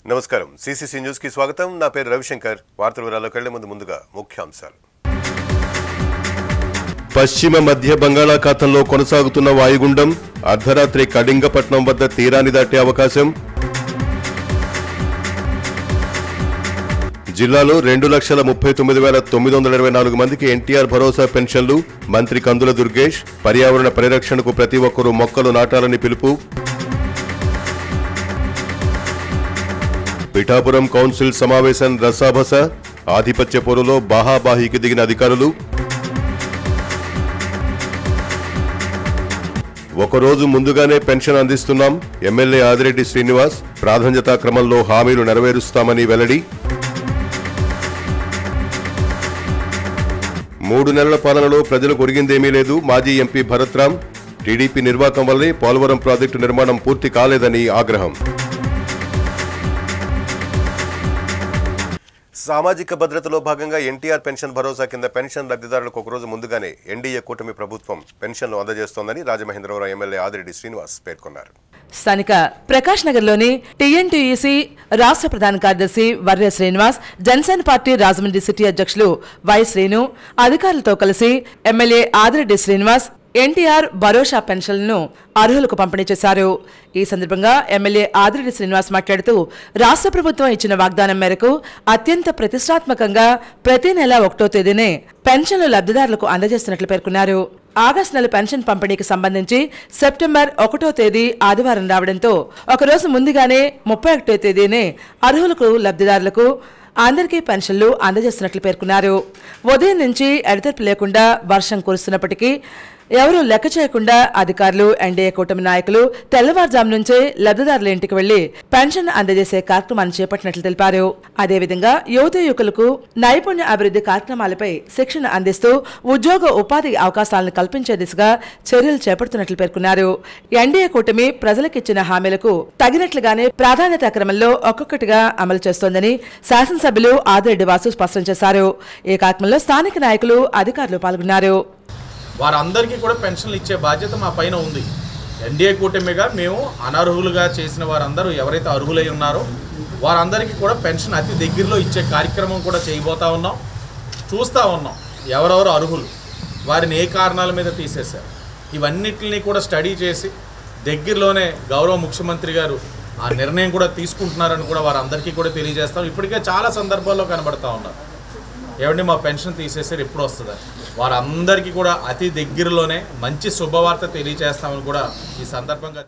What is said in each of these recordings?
నమస్కారం CCC news కి స్వాగతం నా పేరు రవిశంకర్ వార్తల వివరాల్లోకి వెళ్లే ముందు ముందుగా ముఖ్యాంశాలు పశ్చిమ మధ్య బంగాళాఖాతంలో కొనసాగుతున్న వాయుగుండం అర్ధరాత్రి కళింగపట్నం వద్ద తీరాన్ని దాటే అవకాశం జిల్లాలో రెండు లక్షల ముప్పై తొమ్మిది వేల తొమ్మిది వందల ఇరవై నాలుగు మందికి ఎన్టీఆర్ భరోసా పెన్షన్లు మంత్రి కందుల దుర్గేష్ పర్యావరణ పరిరక్షణకు ప్రతి ఒక్కరూ మొక్కలు నాటాలని పిలుపు పిఠాపురం కౌన్సిల్ సమావేశం రసాభస ఆధిపత్య పోరులో బాహాబాహికి దిగిన అధికారులు ఒకరోజు ముందుగానే పెన్షన్ అందిస్తున్నాం ఎమ్మెల్యే ఆదిరెడ్డి శ్రీనివాస్ ప్రాధాన్యతా క్రమంలో హామీలు నెరవేరుస్తామని వెల్లడి మూడు నెలల పాలనలో ప్రజలకు ఒరిగిందేమీ లేదు మాజీ ఎంపీ భరత్రామ్ టీడీపీ నిర్వాకం వల్లే పోలవరం ప్రాజెక్టు నిర్మాణం పూర్తి కాలేదని ఆగ్రహం సామాజిక భద్రతలో భాగంగా ఎన్టీఆర్ పెన్షన్ భరోసా కింద పెన్షన్ లబ్ధిదారులకు ఒకరోజు ముందుగానే ఎన్డీఏ కూటమి ప్రభుత్వం పెన్షన్లు అందజేస్తోందని రాజమహేంద్రవరం ఎమ్మెల్యే ఆదిరెడ్డి శ్రీనివాస్ పేర్కొన్నారు స్థానిక ప్రకాష్ నగర్లోని టీఎన్టీఈసీ రాష్ట్ర ప్రధాన కార్యదర్శి వర్య శ్రీనివాస్ జనసేన పార్టీ రాజమండ్రి సిటీ అధ్యక్షులు వై శ్రీను అధికారులతో కలిసి ఎమ్మెల్యే ఆదిరెడ్డి శ్రీనివాస్ ఎన్టీఆర్ భరోసా పెన్షన్లను అర్హులకు పంపిణీ చేశారు ఈ సందర్భంగా ఎమ్మెల్యే ఆదిరెడ్డి శ్రీనివాస్ మాట్లాడుతూ రాష్ట్ర ప్రభుత్వం ఇచ్చిన వాగ్దానం మేరకు అత్యంత ప్రతిష్టాత్మకంగా ప్రతి నెల ఒకటో తేదీనే పెన్షన్లు లబ్ధిదారులకు అందజేస్తున్నట్లు పేర్కొన్నారు ఆగస్టు నెల పెన్షన్ పంపిణీకి సంబంధించి సెప్టెంబర్ ఒకటో తేదీ ఆదివారం రావడంతో ఒకరోజు ముందుగానే ముప్పై ఒకటో తేదీనే అర్హులకు లబ్ధిదారులకు అందరికీ పెన్షన్లు అందజేస్తున్నట్లు పేర్కొన్నారు ఉదయం నుంచి ఎడతెరిపి లేకుండా వర్షం కురుస్తున్నప్పటికీ ఎవరూ లెక్క చేయకుండా అధికారులు ఎన్డీఏ కూటమి నాయకులు తెల్లవారుజాము నుంచే లబ్ధిదారుల ఇంటికి వెళ్లి పెన్షన్ అందజేసే కార్యక్రమాన్ని చేపట్టినట్లు తెలిపారు అదేవిధంగా యువత యువకులకు నైపుణ్య అభివృద్ధి కార్యక్రమాలపై శిక్షణ అందిస్తూ ఉద్యోగ ఉపాధి అవకాశాలను కల్పించే దిశగా చర్యలు చేపడుతున్నట్లు పేర్కొన్నారు ఎన్డీఏ కూటమి ప్రజలకిచ్చిన హామీలకు తగినట్లుగానే ప్రాధాన్యత క్రమంలో ఒక్కొక్కటిగా అమలు చేస్తోందని శాసనసభ్యులు ఆదిరెడ్డి వాసు స్పష్టం చేశారు ఈ కార్యక్రమంలో స్థానిక నాయకులు అధికారులు పాల్గొన్నారు వారందరికీ కూడా పెన్షన్లు ఇచ్చే బాధ్యత మా పైన ఉంది ఎన్డీఏ కూటమిగా మేము అనర్హులుగా చేసిన వారందరూ ఎవరైతే అర్హులై ఉన్నారో వారందరికీ కూడా పెన్షన్ అతి దగ్గరలో ఇచ్చే కార్యక్రమం కూడా చేయబోతా ఉన్నాం చూస్తూ ఉన్నాం ఎవరెవరు అర్హులు వారిని ఏ కారణాల మీద తీసేశారు ఇవన్నిటిని కూడా స్టడీ చేసి దగ్గరలోనే గౌరవ ముఖ్యమంత్రి గారు ఆ నిర్ణయం కూడా తీసుకుంటున్నారని కూడా వారందరికీ కూడా తెలియజేస్తాం ఇప్పటికే చాలా సందర్భాల్లో కనబడతా ఉన్నారు ఏమండి మా పెన్షన్ తీసేసారు ఎప్పుడు వస్తుంది వారందరికీ కూడా అతి దగ్గరలోనే మంచి శుభవార్త తెలియజేస్తామని కూడా ఈ సందర్భంగా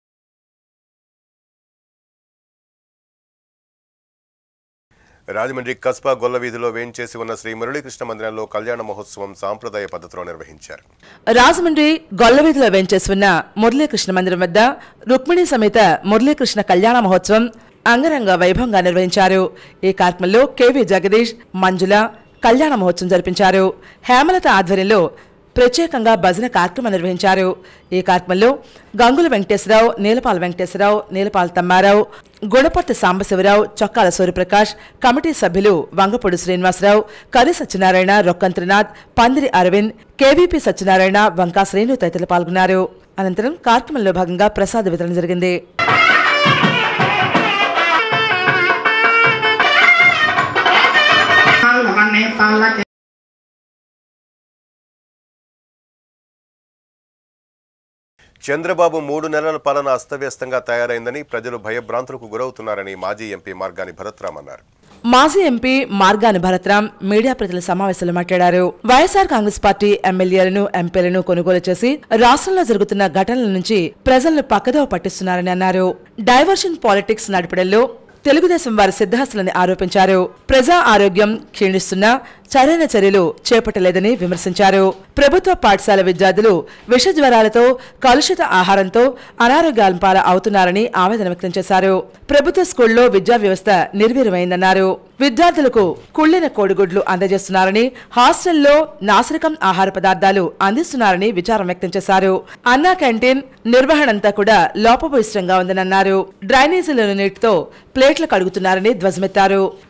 రాజమండ్రి కస్బా గొల్ల వీధిలో వేంచేసి ఉన్న శ్రీ మురళీకృష్ణ మందిరంలో కళ్యాణ మహోత్సవం సాంప్రదాయ పద్ధతిలో నిర్వహించారు రాజమండ్రి గొల్లవీధిలో వేంచేసి ఉన్న మురళీకృష్ణ మందిరం వద్ద రుక్మిణి సమేత మురళీకృష్ణ కళ్యాణ మహోత్సవం అంగరంగ వైభవంగా నిర్వహించారు ఈ కార్యక్రమంలో కేవీ జగదీష్ మంజుల కళ్యాణ మహోత్సవం జరిపించారు హేమలత ఆధ్వర్యంలో ప్రత్యేకంగా భజన కార్యక్రమం నిర్వహించారు ఈ కార్యక్రమంలో గంగుల వెంకటేశ్వరరావు నీలపాల వెంకటేశ్వరరావు నీలపాల తమ్మారావు గుణపర్తి సాంబశివరావు చొక్కాల సూర్యప్రకాష్ కమిటీ సభ్యులు వంగపూడి శ్రీనివాసరావు కరి సత్యనారాయణ రొక్కంత్రినాథ్ పందిరి అరవింద్ కేవీపీ సత్యనారాయణ వంకా శ్రేణు తదితరులు పాల్గొన్నారు అనంతరం కార్యక్రమంలో భాగంగా ప్రసాద వితరణ జరిగింది Palma pala చంద్రబాబు మూడు నెలల పాలన అస్తవ్యస్తంగా తయారైందని ప్రజలు భయభ్రాంతులకు గురవుతున్నారని మాజీ ఎంపీ మార్గాని భరత్రామ్ అన్నారు మాజీ ఎంపీ మార్గాని భరత్రామ్ మీడియా ప్రతినిధుల సమావేశంలో మాట్లాడారు వైఎస్ఆర్ కాంగ్రెస్ పార్టీ ఎమ్మెల్యేలను ఎంపీలను కొనుగోలు చేసి రాష్ట్రంలో జరుగుతున్న ఘటనల నుంచి ప్రజలను పక్కదోవ పట్టిస్తున్నారని అన్నారు డైవర్షన్ పాలిటిక్స్ నడపడంలో తెలుగుదేశం వారి సిద్ధహస్తులని ఆరోపించారు ప్రజా ఆరోగ్యం క్షీణిస్తున్నా సరైన చర్యలు చేపట్టలేదని విమర్శించారు ప్రభుత్వ పాఠశాల విద్యార్థులు విష జ్వరాలతో కలుషిత ఆహారంతో అనారోగ్యాల పాల అవుతున్నారని ఆవేదన వ్యక్తం చేశారు ప్రభుత్వ స్కూల్లో విద్యా వ్యవస్థ నిర్వీర్యమైందన్నారు విద్యార్థులకు కుళ్ళిన కోడిగుడ్లు అందజేస్తున్నారని హాస్టల్లో నాసిరకం ఆహార పదార్థాలు అందిస్తున్నారని విచారం వ్యక్తం చేశారు అన్నా క్యాంటీన్ నిర్వహణంతా కూడా లోపభూయిష్టంగా ఉందని అన్నారు డ్రైనేజీలను నీటితో ప్లేట్లు కడుగుతున్నారని ధ్వజమెత్తారు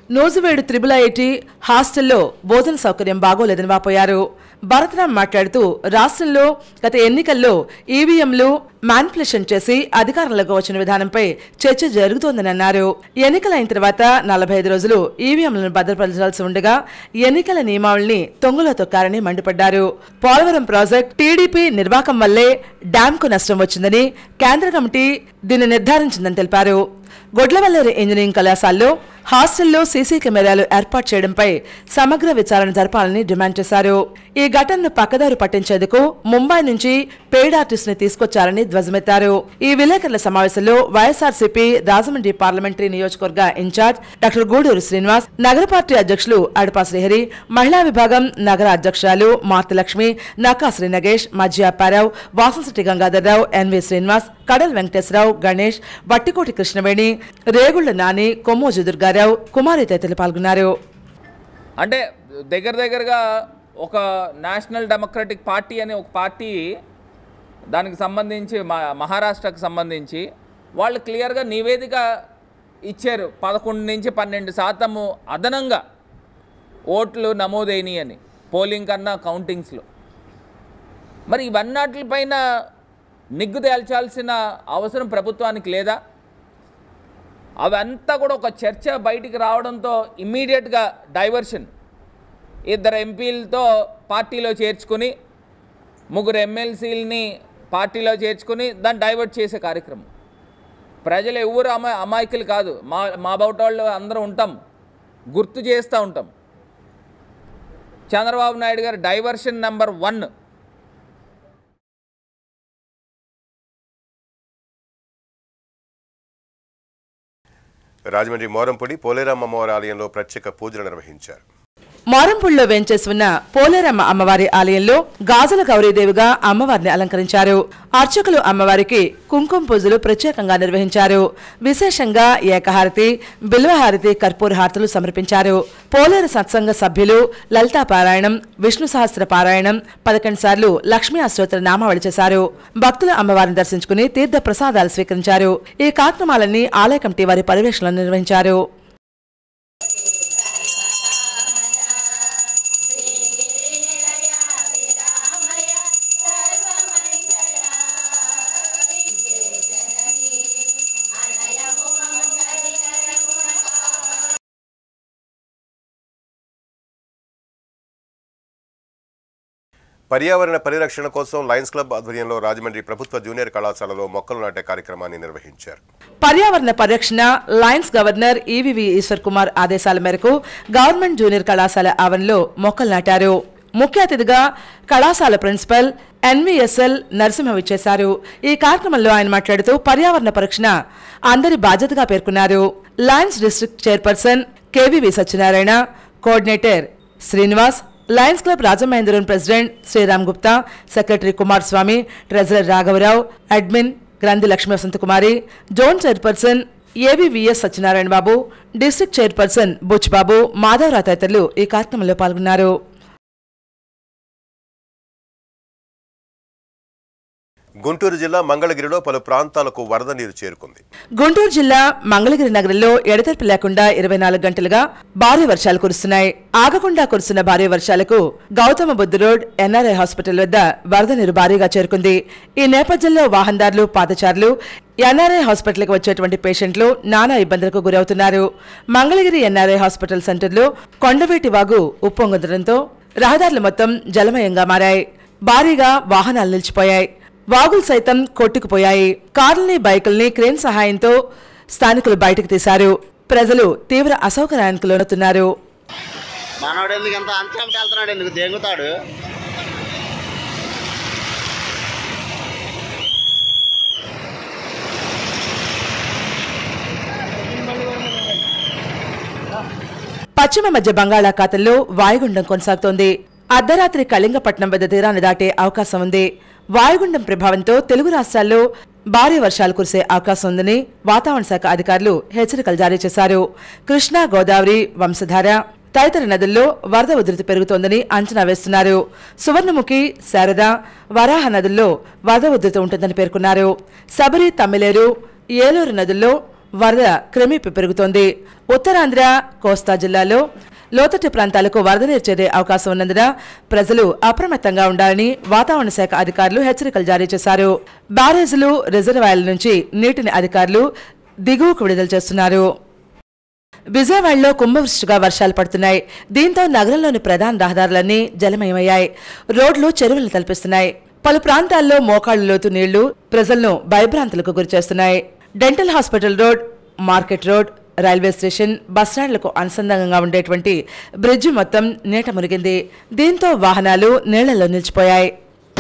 నూజువేడు త్రిబుల్ ఐఐటి హాస్టల్లో భోజన సౌకర్యం బాగోలేదని వాపోయారు భరతరాం మాట్లాడుతూ రాష్ట్రంలో గత ఎన్నికల్లో ఈవీఎంలు మ్యానిపులేషన్ చేసి అధికారంలోకి వచ్చిన విధానంపై చర్చ జరుగుతోందని అన్నారు ఎన్నికలైన తర్వాత నలభై ఐదు రోజులు ఈవీఎంలను భద్రపరచాల్సి ఉండగా ఎన్నికల నియమావళిని తొంగలో తొక్కారని మండిపడ్డారు పోలవరం ప్రాజెక్ట్ టీడీపీ నిర్వాకం వల్లే డ్యాంకు నష్టం వచ్చిందని కేంద్ర కమిటీ దీన్ని నిర్ధారించిందని తెలిపారు గొడ్లవల్లేరు ఇంజనీరింగ్ కళాశాలలో హాస్టల్లో సీసీ కెమెరాలు ఏర్పాటు చేయడంపై సమగ్ర విచారణ జరపాలని డిమాండ్ చేశారు ఈ ఘటనను పక్కదారి పట్టించేందుకు ముంబై నుంచి పెయిడ్ ఆర్టిస్ట్ ని తీసుకొచ్చారని ధ్వజమెత్తారు ఈ విలేకరుల సమావేశంలో వైఎస్ఆర్సీపీ రాజమండ్రి పార్లమెంటరీ నియోజకవర్గ ఇన్ఛార్జ్ డాక్టర్ గూడూరు శ్రీనివాస్ నగర పార్టీ అధ్యక్షులు అడపా శ్రీహరి మహిళా విభాగం నగర అధ్యక్షురాలు మార్తలక్ష్మి నక్కా శ్రీ నగేష్ మధ్య అప్పారావు వాసంశెట్టి గంగాధర్రావు ఎన్వి శ్రీనివాస్ కడల్ వెంకటేశ్వరరావు గణేష్ వట్టికోటి కృష్ణవేణి రేగుళ్ల నాని కొమ్మోజు దుర్గారావు కుమారి తదితరులు పాల్గొన్నారు అంటే దగ్గర దగ్గరగా ఒక నేషనల్ డెమోక్రటిక్ పార్టీ అనే ఒక పార్టీ దానికి సంబంధించి మా మహారాష్ట్రకు సంబంధించి వాళ్ళు క్లియర్గా నివేదిక ఇచ్చారు పదకొండు నుంచి పన్నెండు శాతము అదనంగా ఓట్లు నమోదైనవి అని పోలింగ్ కన్నా కౌంటింగ్స్లో మరి ఇవన్నట్లపైన నిగ్గు తేల్చాల్సిన అవసరం ప్రభుత్వానికి లేదా అవంతా కూడా ఒక చర్చ బయటికి రావడంతో ఇమ్మీడియట్గా డైవర్షన్ ఇద్దరు ఎంపీలతో పార్టీలో చేర్చుకుని ముగ్గురు ఎమ్మెల్సీలని పార్టీలో చేర్చుకుని దాన్ని డైవర్ట్ చేసే కార్యక్రమం ప్రజలు ఎవరు అమా అమాయకులు కాదు మా మా బౌటోళ్ళు అందరూ ఉంటాం గుర్తు చేస్తూ ఉంటాం చంద్రబాబు నాయుడు గారు diversion number one Rajahmundry Morampudi Poleramma అమ్మవారి ఆలయంలో ప్రత్యేక పూజలు నిర్వహించారు మారంపూడిలో వేంచేసి ఉన్న పోలేరమ్మ అమ్మవారి ఆలయంలో గాజుల గౌరీదేవిగా అమ్మవారిని అలంకరించారు అర్చకులు అమ్మవారికి కుంకుమ పూజలు ప్రత్యేకంగా నిర్వహించారు విశేషంగా ఏకహారతి బిల్వహారతి కర్పూర హారతులు సమర్పించారు పోలేరు సత్సంగ సభ్యులు లలితా పారాయణం విష్ణు సహస్ర పారాయణం పదకొండు సార్లు లక్ష్మీ అష్టోత్తర నామావళి చేశారు భక్తులు అమ్మవారిని దర్శించుకుని తీర్థ ప్రసాదాలు స్వీకరించారు ఈ కార్యక్రమాలన్నీ ఆలయ కమిటీ వారి పర్యవేక్షణలో నిర్వహించారు పర్యావరణ పరిరక్షణ కోసం లయన్స్ క్లబ్ ఆధ్వర్యంలో రాజమండ్రి ప్రభుత్వ జూనియర్ కళాశాలలో మొక్కలు నాటే కార్యక్రమాన్ని నిర్వహించారు పర్యావరణ పరిరక్షణ Lions governor EVV Eswar Kumar ఆదేశాల మేరకు గవర్నమెంట్ జూనియర్ కళాశాల ఆవరణలో మొక్కలు నాటారు ముఖ్య అతిథిగా కళాశాల ప్రిన్సిపల్ ఎన్విఎస్ఎల్ నరసింహ విచ్చేశారు ఈ కార్యక్రమంలో ఆయన మాట్లాడుతూ పర్యావరణ పరిరక్షణ అందరి బాధ్యతగా పేర్కొన్నారు Lions district chairperson KVV Satyanarayana coordinator Srinivas Lions club Rajamahendran president Sriram Gupta secretary Kumar Swamy treasurer రాఘవరావు admin Granthi Lakshmi Vasanthakumari zone chairperson ABVS Satyanarayana Babu district chairperson Buch Babu Madhavarao తదితరులు ఈ కార్యక్రమంలో పాల్గొన్నారు గుంటూరు జిల్లా మంగళగిరిలో పలు ప్రాంతాలకు వరద నీరు చేరుకుంది గుంటూరు జిల్లా మంగళగిరి నగరంలో ఎడతెరిపి లేకుండా ఇరవై నాలుగు గంటలుగా భారీ వర్షాలు కురుస్తున్నాయి ఆగకుండా కురుస్తున్న భారీ వర్షాలకు Gautama Buddha road NRI hospital వద్ద వరద నీరు భారీగా చేరుకుంది ఈ నేపథ్యంలో వాహనదారులు పాదచారులు ఎన్ఆర్ఐ హాస్పిటల్కి వచ్చేటువంటి పేషెంట్లు నానా ఇబ్బందులకు గురవుతున్నారు మంగళగిరి ఎన్ఆర్ఐ హాస్పిటల్ సెంటర్లో కొండవీటి వాగు ఉప్పొంగుదడంతో రహదారులు మొత్తం జలమయంగా మారాయి భారీగా వాహనాలు నిలిచిపోయాయి వాగులు సైతం కొట్టుకుపోయాయి కార్లని బైకుల్ని క్రేన్ సహాయంతో స్థానికులు బయటకు తీశారు ప్రజలు తీవ్ర అసౌకర్యానికి లోనవుతున్నారు మనోడు ఎందుకు ఎంత అంచంటే వెళ్తున్నాడు ఎందుకు దెంగుతాడు పశ్చిమ మధ్య బంగాళాఖాతంలో వాయుగుండం కొనసాగుతోంది అర్ధరాత్రి కళింగపట్నం వద్ద తీరాన్ని దాటే అవకాశం ఉంది వాయుగుండం ప్రభావంతో తెలుగు రాష్ట్రాల్లో భారీ వర్షాలు కురిసే అవకాశం ఉందని వాతావరణ శాఖ అధికారులు హెచ్చరికలు జారీ చేశారు కృష్ణా గోదావరి వంశధార తదితర నదుల్లో వరద ఉధృతి పెరుగుతోందని అంచనా వేస్తున్నారు సువర్ణముఖి శారద వరాహ నదుల్లో వరద ఉధృతి ఉంటుందని పేర్కొన్నారు శబరి తమ్మిలేరు ఏలూరు నదుల్లో వరద క్రమేపీ పెరుగుతోంది ఉత్తరాంధ్ర కోస్తా జిల్లాలో లోతట్టు ప్రాంతాలకు వరద నీరు చేరే అవకాశం ఉన్నందున ప్రజలు అప్రమత్తంగా ఉండాలని వాతావరణ శాఖ అధికారులు హెచ్చరికలు జారీ చేశారు బ్యారేజీలు రిజర్వాయర్ల నుంచి నీటిని అధికారులు దిగువకు విడుదల చేస్తున్నారు విజయవాడలో కుంభవృష్టిగా వర్షాలు పడుతున్నాయి దీంతో నగరంలోని ప్రధాన రహదారులన్నీ జలమయమయ్యాయి రోడ్లు చెరువులు తలపిస్తున్నాయి పలు ప్రాంతాల్లో మోకాళ్ల లోతు నీళ్లు ప్రజలను భయభ్రాంతులకు గురిచేస్తున్నాయి dental hospital road market road railway station బస్టాండ్లకు అనుసంధానంగా ఉండేటువంటి బ్రిడ్జి మొత్తం నీట మునిగింది దీంతో వాహనాలు నీళ్లలో నిలిచిపోయాయి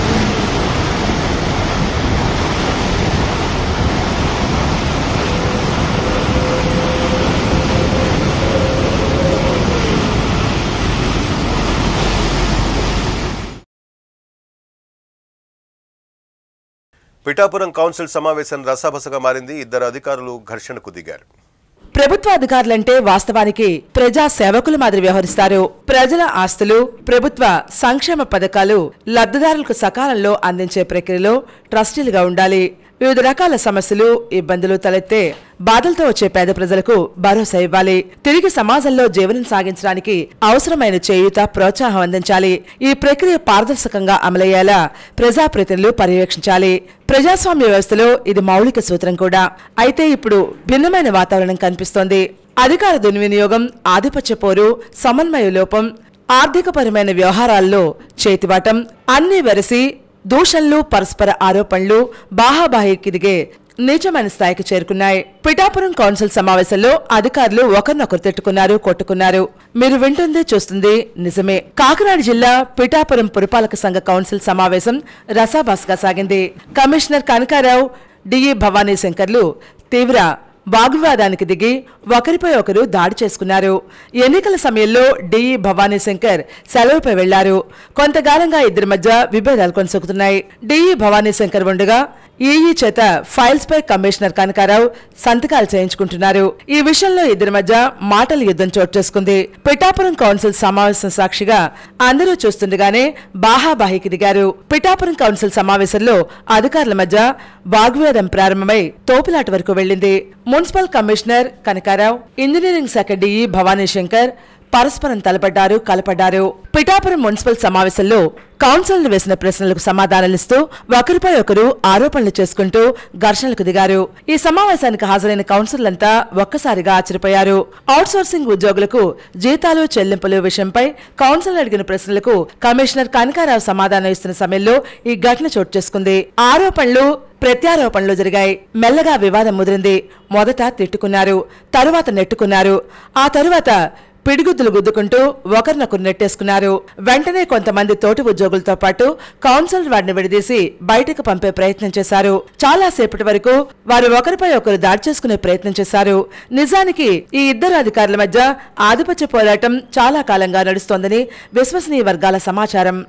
పిఠాపురం కౌన్సిల్ సమావేశం రసాబసగా మారింది ఇద్దరు అధికారులు ఘర్షణకు దిగారు ప్రభుత్వ అధికారులంటే వాస్తవానికి ప్రజా సేవకుల మాదిరి వ్యవహరిస్తారు ప్రజల ఆస్తులు ప్రభుత్వ సంక్షేమ పథకాలు లబ్ధిదారులకు సకాలంలో అందించే ప్రక్రియలో ట్రస్టీలుగా ఉండాలి వివిధ రకాల సమస్యలు ఇబ్బందులు తలెత్తే బాధలతో వచ్చే పేద ప్రజలకు భరోసా ఇవ్వాలి తిరిగి సమాజంలో జీవనం సాగించడానికి అవసరమైన చేయూత ప్రోత్సాహం అందించాలి ఈ ప్రక్రియ పారదర్శకంగా అమలయ్యేలా ప్రజాప్రతినిధులు పర్యవేక్షించాలి ప్రజాస్వామ్య వ్యవస్థలో ఇది మౌలిక సూత్రం కూడా అయితే ఇప్పుడు భిన్నమైన వాతావరణం కనిపిస్తోంది అధికార దుర్వినియోగం ఆధిపత్య పోరు సమన్వయ లోపం ఆర్థికపరమైన వ్యవహారాల్లో చేతివాటం అన్ని వెరసి దూషణలు పరస్పర ఆరోపణలు బాహాబాహికి దిగే నీచమైన స్థాయికి చేరుకున్నాయి పిఠాపురం కౌన్సిల్ సమావేశంలో అధికారులు ఒకరినొకరు తిట్టుకున్నారు కొట్టుకున్నారు మీరు వింటుంది చూస్తుంది నిజమే కాకినాడ జిల్లా పిఠాపురం పురపాలక సంఘ కౌన్సిల్ సమావేశం రసాబాస్గా సాగింది కమిషనర్ కనకారావు డిఈ భవానీ శంకర్లు తీవ్ర వాగ్వివాదానికి దిగి ఒకరిపై ఒకరు దాడి చేసుకున్నారు ఎన్నికల సమయంలో డిఈ భవానీ శంకర్ సెలవుపై వెళ్లారు కొంతకాలంగా ఇద్దరి మధ్య విభేదాలు కొనసాగుతున్నాయి డిఈ భవానీ శంకర్ ఉండగా ఈఈ చేత ఫైల్స్ పై కమిషనర్ కనకారావు సంతకాలు చేయించుకుంటున్నారు ఈ విషయంలో ఇద్దరి మధ్య మాటల యుద్ధం చోటు చేసుకుంది పిఠాపురం కౌన్సిల్ సమావేశం సాక్షిగా అందరూ చూస్తుండగానే బాహాబాహికి దిగారు పిఠాపురం కౌన్సిల్ సమావేశంలో అధికారుల మధ్య వాగ్వివాదం ప్రారంభమై తోపులాట వరకు వెళ్లింది మున్సిపల్ కమిషనర్ కనకారావు ఇంజనీరింగ్ శాఖ డిఈ భవానీ శంకర్ పరస్పరం తలపడ్డారు కలపడ్డారు పిఠాపురం మున్సిపల్ సమావేశంలో కౌన్సిల్ వేసిన ప్రశ్నలకు సమాధానాలిస్తూ ఒకరిపై ఒకరు ఆరోపణలు చేసుకుంటూ ఘర్షణలకు దిగారు ఈ సమావేశానికి హాజరైన కౌన్సిలర్లంతా ఒక్కసారిగా ఆశ్చర్యపోయారు అవుట్సోర్సింగ్ ఉద్యోగులకు జీతాలు చెల్లింపుల విషయంపై కౌన్సిల్ అడిగిన ప్రశ్నలకు కమిషనర్ కనకారావు సమాధానం ఇస్తున్న సమయంలో ఈ ఘటన చోటు చేసుకుంది ఆరోపణలు ప్రత్యారోపణలు జరిగాయి మెల్లగా వివాదం ముదిరింది మొదట తిట్టుకున్నారు తరువాత నెట్టుకున్నారు ఆ తరువాత పిడిగుద్దులు గుద్దుకుంటూ ఒకరినొకరు నెట్టేసుకున్నారు వెంటనే కొంతమంది తోటి ఉద్యోగులతో పాటు కౌన్సిలర్ వారిని విడదీసి బయటకు పంపే ప్రయత్నం చేశారు చాలా సేపటి వరకు వారు ఒకరిపై ఒకరు దాడి చేసుకునే ప్రయత్నం చేశారు నిజానికి ఈ ఇద్దరు అధికారుల మధ్య ఆధిపత్య పోరాటం చాలా కాలంగా నడుస్తోందని విశ్వసనీయ వర్గాల సమాచారం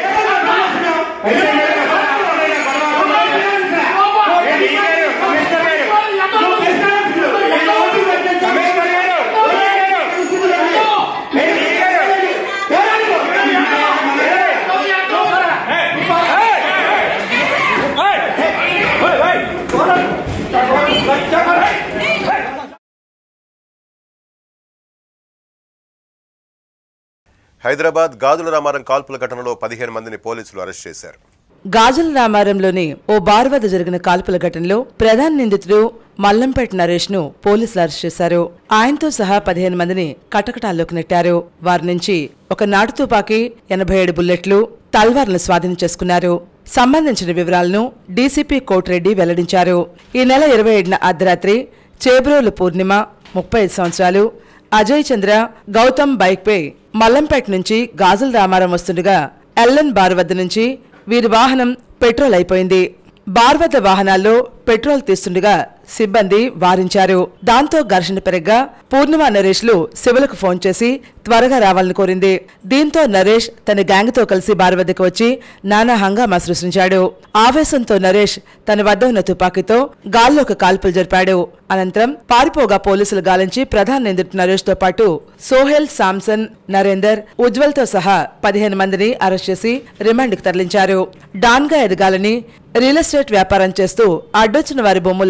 హైదరాబాద్ గాజుల రామారం కాల్పుల ఘటనలో పదిహేను మందిని పోలీసులు అరెస్ట్ చేశారు గాజుల రామారంలోని ఓ బార్ వద్ద జరిగిన కాల్పుల ఘటనలో ప్రధాన నిందితుడు మల్లంపేట నరేష్ ను పోలీసులు అరెస్ట్ చేశారు ఆయనతో సహా పదిహేను మందిని కటకటాల్లోకి నెట్టారు వారి నుంచి ఒక నాటు తుపాకీ ఎనభై ఏడు బుల్లెట్లు తల్వార్లను స్వాధీనం చేసుకున్నారు సంబంధించిన వివరాలను డీసీపీ కోటిరెడ్డి వెల్లడించారు ఈ నెల ఇరవై ఏడున అర్ధరాత్రి చేబ్రోలు పూర్ణిమ ముప్పై ఐదు సంవత్సరాలు అజయ్ చంద్ర గౌతమ్ బైక్పై మల్లంపేట నుంచి గాజుల రామారం వస్తుండగా ఎల్ఎన్ బార్ వద్ద నుంచి వీరి వాహనం పెట్రోల్ అయిపోయింది బార్ వద్ద వాహనాల్లో పెట్రోల్ తీస్తుండగా సిబ్బంది వారించారు దాంతో ఘర్షణ పెరగ్గా పూర్ణిమ నరేష్లు శివులకు ఫోన్ చేసి త్వరగా రావాలని కోరింది దీంతో నరేష్ తన గ్యాంగ్తో కలిసి బార్ వద్దకు వచ్చి నానా హంగామా సృష్టించాడు ఆవేశంతో నరేష్ తన వద్ద ఉన్న తుపాకీతో గాల్లోకి కాల్పులు జరిపాడు అనంతరం పారిపోగా పోలీసులు గాలించి ప్రధాన నిందితుడు నరేష్ తో పాటు సోహెల్ సామ్సన్ నరేందర్ ఉజ్వల్ తో సహా పదిహేను మందిని అరెస్ట్ చేసి రిమాండ్కి తరలించారు డాన్ గా ఎదగాలని రియల్ ఎస్టేట్ వ్యాపారం చేస్తూ అడ్డొచ్చిన వారి భూములు లాక్కోవాలని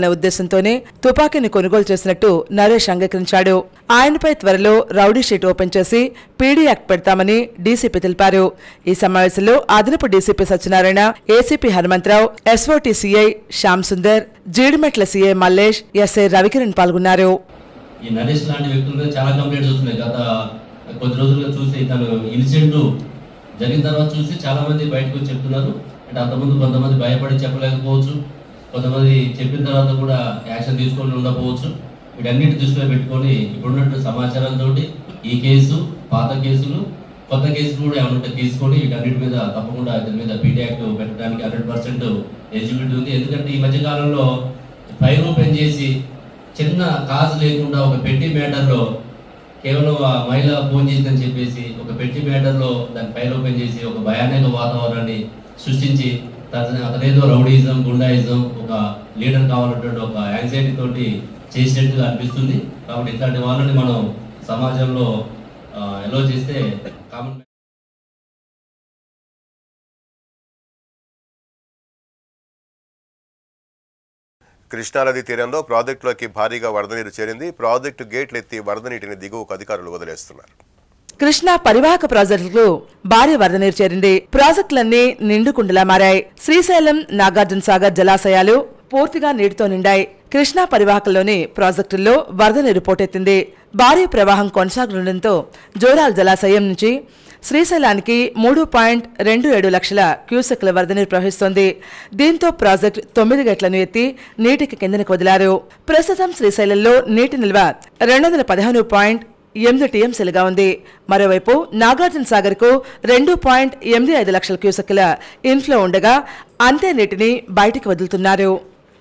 చేయాలనే ఉద్దేశంతోనే తుపాకీని కొనుగోలు చేసినట్టు నరేష్ అంగీకరించాడు ఆయనపై త్వరలో రౌడీ షీట్ ఓపెన్ చేసి పీడీ యాక్ట్ పెడతామని డీసీపీ తెలిపారు ఈ సమావేశంలో అదనపు DCP Satyanarayana ACP Hanumantharao SOT CI Shyam Sundar Jeedimetla CI Mallesh SI Ravikiran పాల్గొన్నారు ఈ నరేష్ లాంటి వ్యక్తుల మీద చాలా కంప్లైంట్స్ వస్తున్నాయి గత కొద్ది రోజులుగా చూసి తను ఇన్సిడెంట్ జరిగిన తర్వాత చూసి చాలా మంది బయటకు వచ్చి చెప్తున్నారు అంటే అంతకుముందు కొంతమంది భయపడి చెప్పలేకపోవచ్చు కొంతమంది చెప్పిన తర్వాత కూడా యాక్షన్ తీసుకొని ఉండకపోవచ్చు వీటన్నిటి దృష్టిలో పెట్టుకొని ఇప్పుడున్నట్టు సమాచారంతో ఈ కేసు పాత కేసులు కొత్త కేసులు కూడా ఏమైనా ఉంటే తీసుకొని వీటన్నిటి మీద తప్పకుండా దీని మీద పీటీ యాక్ట్ పెట్టడానికి హండ్రెడ్ పర్సెంట్ ఎలిజిబిలిటీ ఉంది ఎందుకంటే ఈ మధ్య కాలంలో ఫైర్ ఓపెన్ చేసి చిన్న కాజు లేకుండా ఒక పెట్టి మ్యాటర్లో కేవలం ఆ మహిళ ఫోన్ చేసిందని చెప్పేసి ఒక పెట్టి మ్యాటర్లో దాన్ని ఫైల్ ఓపెన్ చేసి ఒక భయానక వాతావరణాన్ని సృష్టించి తన అతనేదో రౌడీజం గుండాయిజం ఒక లీడర్ కావాలన్నటువంటి ఒక యాంగ్జైటీ తోటి చేసినట్టుగా అనిపిస్తుంది కాబట్టి ఇట్లాంటి వాళ్ళని మనం సమాజంలో ఎలో చేస్తే కామన్ కృష్ణానది తీరంలో ప్రాజెక్టులోకి భారీగా వరద నీరు చేరింది ప్రాజెక్టు గేట్లు ఎత్తి వరద నీటిని దిగువకు అధికారులు వదిలేస్తున్నారు కృష్ణా పరివాహక ప్రాజెక్టులకు భారీ వరద నీరు చేరింది ప్రాజెక్టులన్నీ నిండుకుండలా మారాయి శ్రీశైలం నాగార్జున సాగర్ జలాశయాలు పూర్తిగా నీటితో నిండాయి కృష్ణా పరివాహకంలోని ప్రాజెక్టుల్లో వరద నీరు పోటెత్తింది భారీ ప్రవాహం కొనసాగనుండటంతో జోరాల్ జలాశయం నుంచి శ్రీశైలానికి మూడు పాయింట్ రెండు ఏడు లక్షల క్యూసెక్ల వరద నీరు ప్రవహిస్తోంది దీంతో ప్రాజెక్టు తొమ్మిది గేట్లను ఎత్తి నీటికి కిందనికి వదిలారు ప్రస్తుతం శ్రీశైలంలో నీటి నిల్వ రెండు వందల పదిహేను పాయింట్ ఎనిమిది టీఎంసీలుగా ఉంది మరోవైపు నాగార్జున సాగర్ కు రెండు పాయింట్ ఎనిమిది ఐదు లక్షల క్యూసెక్ల ఇన్ఫ్లో ఉండగా అంతే నీటిని బయటికి వదులుతున్నారు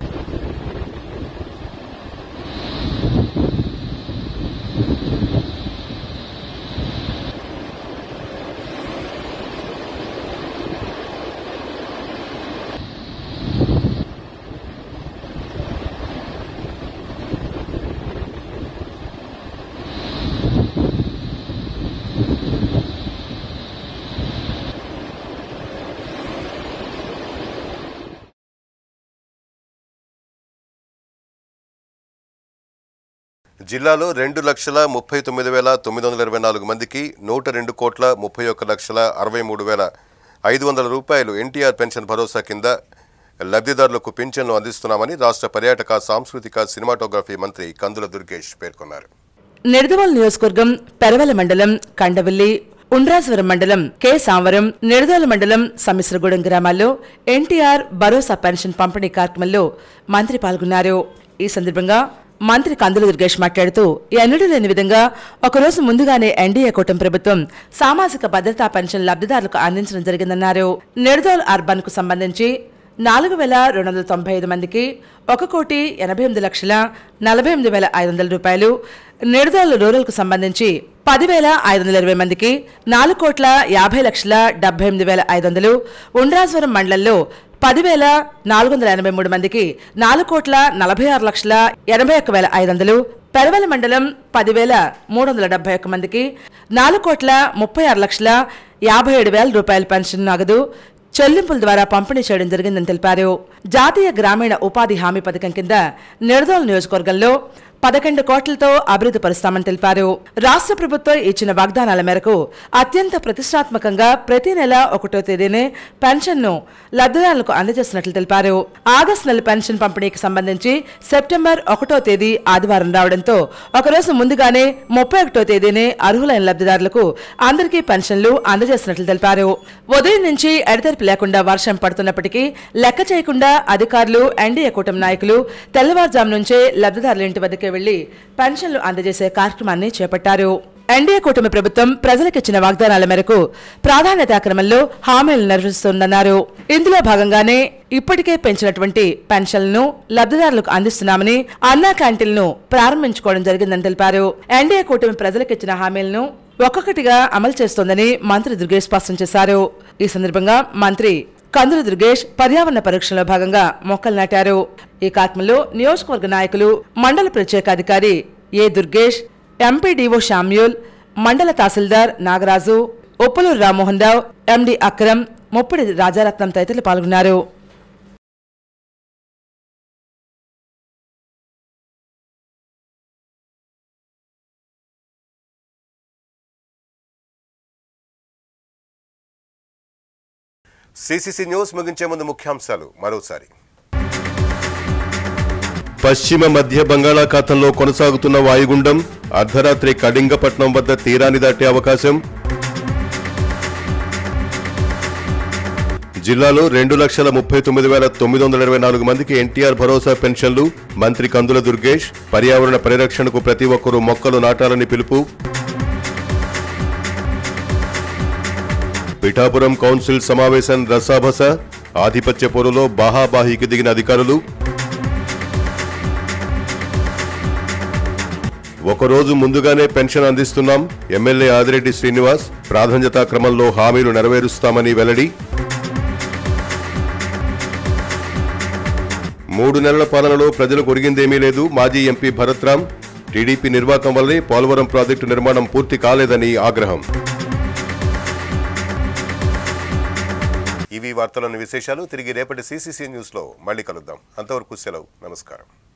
జిల్లాలో రెండు లక్షల ముప్పై తొమ్మిది వేల తొమ్మిది వందల ఇరవై నాలుగు మందికి నూట రెండు కోట్ల ముప్పై ఒక్క లక్షల అరవై మూడు వేల ఐదు వందల రూపాయలు ఎన్టీఆర్ పెన్షన్ భరోసా కింద లబ్ధిదారులకు పింఛన్లు అందిస్తున్నామని రాష్ట్ర పర్యాటక సాంస్కృతిక సినిమాటోగ్రఫీ మంత్రి కందుల దుర్గేష్ పేర్కొన్నారు నిడదవోలు నియోజకవర్గం పెరవల మండలం కండవల్లి ఉండ్రాజవరం మండలం కె సాంవరం నిడదోల మండలం సమిశ్రగూడెం గ్రామాల్లో ఎన్టీఆర్ భరోసా పెన్షన్ పంపిణీ కార్యక్రమంలో మంత్రి పాల్గొన్నారు ఈ సందర్భంగా మంత్రి కందుల దుర్గేష్ మాట్లాడుతూ ఎన్నడూ లేని విధంగా ఒకరోజు ముందుగానే ఎన్డీఏ కూటమి ప్రభుత్వం సామాజిక భద్రతా పెన్షన్ లబ్ధిదారులకు అందించడం జరిగిందన్నారు నిడదోల్ అర్బన్ కు సంబంధించి నాలుగు వేల రెండు వందల తొంభై ఐదు మందికి ఒక కోటి ఎనభై ఎనిమిది లక్షల నలభై ఎనిమిది వేల ఐదు వందల రూపాయలు నిడదోలు రూరల్కు సంబంధించి పదివేల ఐదు వందల ఇరవై మందికి నాలుగు కోట్ల యాభై లక్షల డెబ్బై ఎనిమిది వేల ఐదు వందలు ఉండ్రాజవరం మండలంలో పదివేల నాలుగు వందల ఎనభై మూడు మందికి నాలుగు కోట్ల నలభై ఆరు లక్షల ఎనభై ఒక్క వేల ఐదు వందలు పెరవల మండలం పదివేల మూడు వందల డెబ్బై ఒక్క మందికి నాలుగు కోట్ల ముప్పై ఆరు లక్షల యాభై ఏడు వేల రూపాయల పెన్షన్ నగదు చెల్లింపుల ద్వారా పంపిణీ చేయడం జరిగిందని తెలిపారు జాతీయ గ్రామీణ ఉపాధి హామీ పథకం కింద నిడదోలు నియోజకవర్గంలో పదకొండు కోట్లతో అభివృద్ధి పరుస్తామని తెలిపారు రాష్ట్ర ప్రభుత్వం ఇచ్చిన వాగ్దానాల మేరకు అత్యంత ప్రతిష్టాత్మకంగా ప్రతి నెల ఒకటో తేదీనే పెన్షన్ను లబ్ధిదారులకు అందజేస్తున్నట్లు తెలిపారు ఆగస్టు నెల పెన్షన్ పంపిణీకి సంబంధించి సెప్టెంబర్ ఒకటో తేదీ ఆదివారం రావడంతో ఒకరోజు ముందుగానే ముప్పై ఒకటో తేదీనే అర్హులైన లబ్ధిదారులకు అందరికీ పెన్షన్లు అందజేస్తున్నట్లు తెలిపారు ఉదయం నుంచి ఎడతెరిపి లేకుండా వర్షం పడుతున్నప్పటికీ లెక్క చేయకుండా అధికారులు ఎన్డీఏ కూటమి నాయకులు తెల్లవారుజాము నుంచే లబ్ధిదారుల ఇంటి వద్దకే వెళ్లి పెన్షన్లు అందజేసే కార్యక్రమాన్ని చేపట్టారు ఎన్డీఏ కూటమి ప్రభుత్వం ప్రజలకిచ్చిన వాగ్దానాల మేరకు ప్రాధాన్యతా క్రమంలో హామీలు నిర్వహిస్తోందన్నారు ఇందులో భాగంగానే ఇప్పటికే పెంచినటువంటి పెన్షన్లను లబ్ధిదారులకు అందిస్తున్నామని అన్నా క్యాంటీన్లను ప్రారంభించుకోవడం జరిగిందని తెలిపారు ఎన్డీఏ కూటమి ప్రజలకిచ్చిన హామీలను ఒక్కొక్కటిగా అమలు చేస్తోందని మంత్రి దుర్గేష్ స్పష్టం చేశారు ఈ సందర్భంగా మంత్రి కందుల దుర్గేష్ పర్యావరణ పరీక్షలో భాగంగా మొక్కలు నాటారు ఈ కార్యక్రమంలో నియోజకవర్గ నాయకులు మండల ప్రత్యేక అధికారి ఏ దుర్గేష్ ఎంపీడీఓ షామ్యూల్ మండల తహసీల్దార్ నాగరాజు ఉప్పులూరు రామ్మోహన్ రావు ఎండి అక్రమ్ ముప్పిడి రాజారత్నం తదితరులు పాల్గొన్నారు సిసిసి న్యూస్ ముగించే ముందు ముఖ్యాంశాలు మరోసారి పశ్చిమ మధ్య బంగాళాఖాతంలో కొనసాగుతున్న వాయుగుండం అర్ధరాత్రి కళింగపట్నం వద్ద తీరాన్ని దాటే అవకాశం జిల్లాలో రెండు లక్షల ముప్పై తొమ్మిది వేల తొమ్మిది వందల ఇరవై నాలుగు మందికి ఎన్టీఆర్ భరోసా పెన్షన్లు మంత్రి కందుల దుర్గేష్ పర్యావరణ పరిరక్షణకు ప్రతి ఒక్కరూ మొక్కలు నాటాలని పిలుపు పిఠాపురం కౌన్సిల్ సమావేశం రసాభస ఆధిపత్య పోరులో బాహాబాహీకి దిగిన అధికారులు ఒకరోజు ముందుగానే పెన్షన్ అందిస్తున్నాం ఎమ్మెల్యే ఆదిరెడ్డి శ్రీనివాస్ ప్రాధాన్యతా క్రమంలో హామీలు నెరవేరుస్తామని వెల్లడి మూడు నెలల పాలనలో ప్రజలకు ఒరిగిందేమీ లేదు మాజీ ఎంపీ భరత్రామ్ టీడీపీ నిర్వాకం వల్లే పోలవరం ప్రాజెక్టు నిర్మాణం పూర్తి కాలేదని ఆగ్రహం ఇవి వార్తలోని విశేషాలు తిరిగి రేపటి సిసిసి న్యూస్లో మళ్ళీ కలుద్దాం అంతవరకు సెలవు నమస్కారం